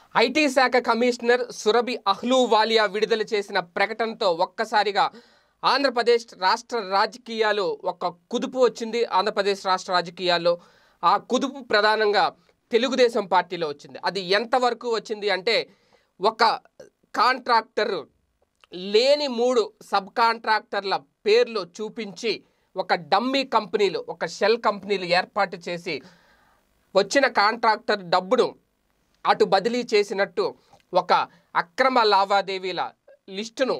IT శాఖ commissioner Surabhi Ahluwalia విడుదల చేసిన ప్రకటనతో ఒక్కసారిగా ఆంధ్రప్రదేశ్ రాష్ట్ర రాజకీయాలు ఒక కుదుపు వచ్చింది ఆంధ్రప్రదేశ్ రాష్ట్ర రాజకీయాల్లో ఆ కుదుపు ప్రధానంగా తెలుగుదేశం పార్టీలో వచ్చింది అది ఎంతవరకు వచ్చింది అంటే ఒక కాంట్రాక్టర్ లేని మూడు సబ్ కాంట్రాక్టర్ల పేర్లు చూపించి ఒక డమ్మీ కంపెనీలు ఒక షెల్ కంపెనీలు ఏర్పాటు చేసి వచ్చిన కాంట్రాక్టర్ డబ్బును అటు బదిలీ చేసినట్టు ఒక అక్రమ లావాదేవీల లిస్టును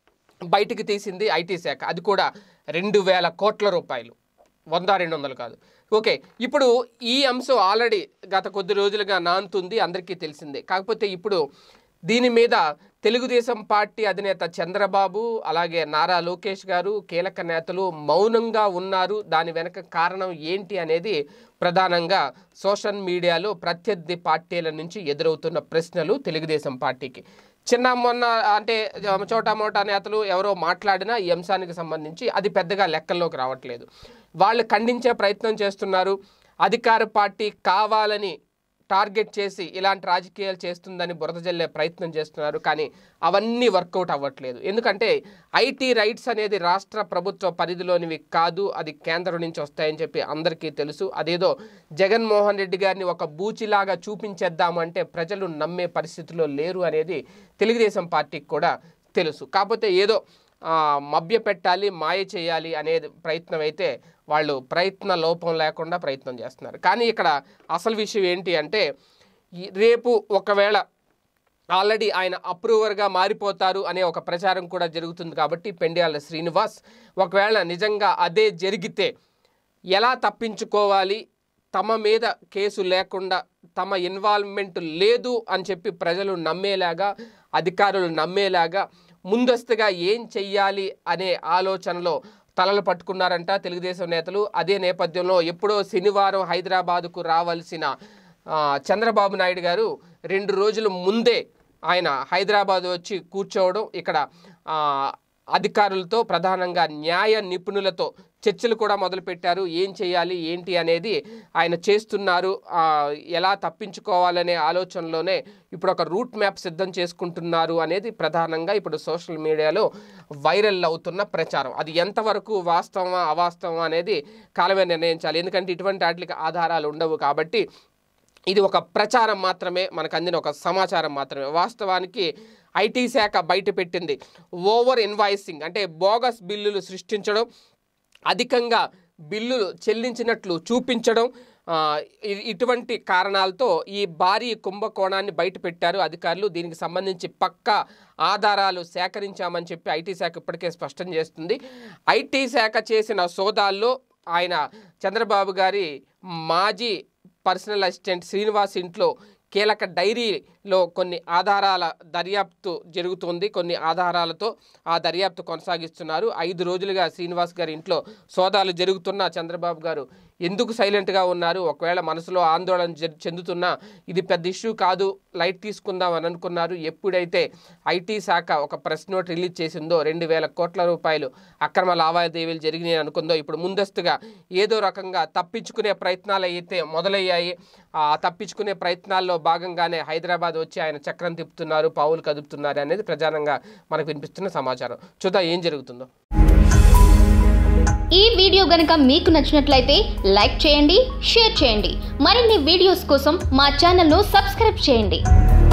బయటికి తీసింది ఐటీ శాఖ అది కూడా రెండు వేల కోట్ల రూపాయలు వంద రెండు వందలు కాదు ఓకే ఇప్పుడు ఈ అంశం ఆల్రెడీ గత కొద్ది రోజులుగా నానుతుంది అందరికీ తెలిసిందే కాకపోతే ఇప్పుడు దీని మీద తెలుగుదేశం పార్టీ అధినేత చంద్రబాబు అలాగే నారా లోకేష్ గారు కీలక నేతలు మౌనంగా ఉన్నారు దాని వెనక కారణం ఏంటి అనేది ప్రధానంగా సోషల్ మీడియాలో ప్రత్యర్థి పార్టీల నుంచి ఎదురవుతున్న ప్రశ్నలు తెలుగుదేశం పార్టీకి చిన్న మొన్న అంటే చోటా మోటా నేతలు ఎవరో మాట్లాడినా ఈ అంశానికి సంబంధించి అది పెద్దగా లెక్కల్లోకి రావట్లేదు వాళ్ళు ఖండించే ప్రయత్నం చేస్తున్నారు అధికార పార్టీ కావాలని టార్గెట్ చేసి ఇలాంటి రాజకీయాలు చేస్తుందని బురద జల్లే ప్రయత్నం చేస్తున్నారు కానీ అవన్నీ వర్కౌట్ అవ్వట్లేదు ఎందుకంటే ఐటీ రైట్స్ అనేది రాష్ట్ర ప్రభుత్వ పరిధిలోనివి కాదు అది కేంద్రం నుంచి వస్తాయని చెప్పి అందరికీ తెలుసు అదేదో జగన్మోహన్ రెడ్డి గారిని ఒక బూచిలాగా చూపించేద్దామంటే ప్రజలు నమ్మే పరిస్థితిలో లేరు అనేది తెలుగుదేశం పార్టీకి కూడా తెలుసు కాకపోతే ఏదో ఆ, మభ్య పెట్టాలి మాయ చేయాలి అనేది ప్రయత్నం అయితే వాళ్ళు ప్రయత్న లోపం లేకుండా ప్రయత్నం చేస్తున్నారు కానీ ఇక్కడ అసలు విషయం ఏంటి అంటే ఈ- రేపు ఒకవేళ ఆల్రెడీ ఆయన అప్రూవర్గా మారిపోతారు అనే ఒక ప్రచారం కూడా జరుగుతుంది కాబట్టి పెండ్యాల శ్రీనివాస్ ఒకవేళ నిజంగా అదే జరిగితే ఎలా తప్పించుకోవాలి తమ మీద కేసు లేకుండా తమ ఇన్వాల్వ్మెంట్ లేదు అని చెప్పి ప్రజలు నమ్మేలాగా అధికారులు నమ్మేలాగా ముందస్తుగా ఏం చెయ్యాలి అనే ఆలోచనలో తలలు పట్టుకున్నారంట తెలుగుదేశం నేతలు అదే నేపథ్యంలో ఎప్పుడో శనివారం హైదరాబాదుకు రావాల్సిన ఆ, చంద్రబాబు నాయుడు గారు రెండు రోజుల ముందే ఆయన హైదరాబాద్ వచ్చి కూర్చోవడం ఇక్కడ ఆ, అధికారులతో ప్రధానంగా న్యాయ నిపుణులతో చర్చలు కూడా మొదలుపెట్టారు ఏం చేయాలి ఏంటి అనేది ఆయన చేస్తున్నారు ఆ, ఎలా తప్పించుకోవాలనే ఆలోచనలోనే ఇప్పుడు ఒక రూట్ మ్యాప్ సిద్ధం చేసుకుంటున్నారు అనేది ప్రధానంగా ఇప్పుడు సోషల్ మీడియాలో వైరల్ అవుతున్న ప్రచారం అది ఎంతవరకు వాస్తవమా అవాస్తవమా అనేది కాలమే నిర్ణయించాలి ఎందుకంటే ఇటువంటి వాటికి ఆధారాలు ఉండవు కాబట్టి ఇది ఒక ప్రచారం మాత్రమే మనకు అందిన ఒక సమాచారం మాత్రమే వాస్తవానికి ఐటీ శాఖ బయటపెట్టింది ఓవర్ ఇన్వాయిసింగ్ అంటే బోగస్ బిల్లులు సృష్టించడం అధికంగా బిల్లులు చెల్లించినట్లు చూపించడం ఆ, ఇ- ఇటువంటి కారణాలతో ఈ భారీ కుంభకోణాన్ని బయటపెట్టారు అధికారులు దీనికి సంబంధించి పక్కా ఆధారాలు సేకరించామని చెప్పి ఐటీ శాఖ ఇప్పటికే స్పష్టం చేస్తుంది ఐటీ శాఖ చేసిన సోదాల్లో ఆయన చంద్రబాబు గారి మాజీ పర్సనల్ అసిస్టెంట్ శ్రీనివాస్ ఇంట్లో కీలక డైరీలో కొన్ని ఆధారాల దర్యాప్తు జరుగుతుంది కొన్ని ఆధారాలతో ఆ దర్యాప్తు కొనసాగిస్తున్నారు ఐదు రోజులుగా శ్రీనివాస్ గారి ఇంట్లో సోదాలు జరుగుతున్న చంద్రబాబు గారు ఎందుకు సైలెంట్గా ఉన్నారు ఒకవేళ మనసులో ఆందోళన జ- చెందుతున్నా ఇది పెద్ద ఇష్యూ కాదు లైట్ తీసుకుందాం అని అనుకున్నారు ఎప్పుడైతే ఐటీ శాఖ ఒక ప్రెస్ నోట్ రిలీజ్ చేసిందో రెండు వేల కోట్ల రూపాయలు అక్రమ లావాదేవీలు జరిగినాయి అనుకుందో ఇప్పుడు ముందస్తుగా ఏదో రకంగా తప్పించుకునే ప్రయత్నాలు అయితే మొదలయ్యాయి ఆ తప్పించుకునే ప్రయత్నాల్లో భాగంగానే హైదరాబాద్ వచ్చి ఆయన చక్రం తిప్పుతున్నారు పావులు కదుపుతున్నారు అనేది ప్రధానంగా మనకు వినిపిస్తున్న సమాచారం చూద్దాం ఏం జరుగుతుందో ఈ వీడియో గనుక మీకు నచ్చినట్లయితే లైక్ చేయండి షేర్ చేయండి మరిన్ని వీడియోస్ కోసం మా ఛానల్ను సబ్స్క్రైబ్ చేయండి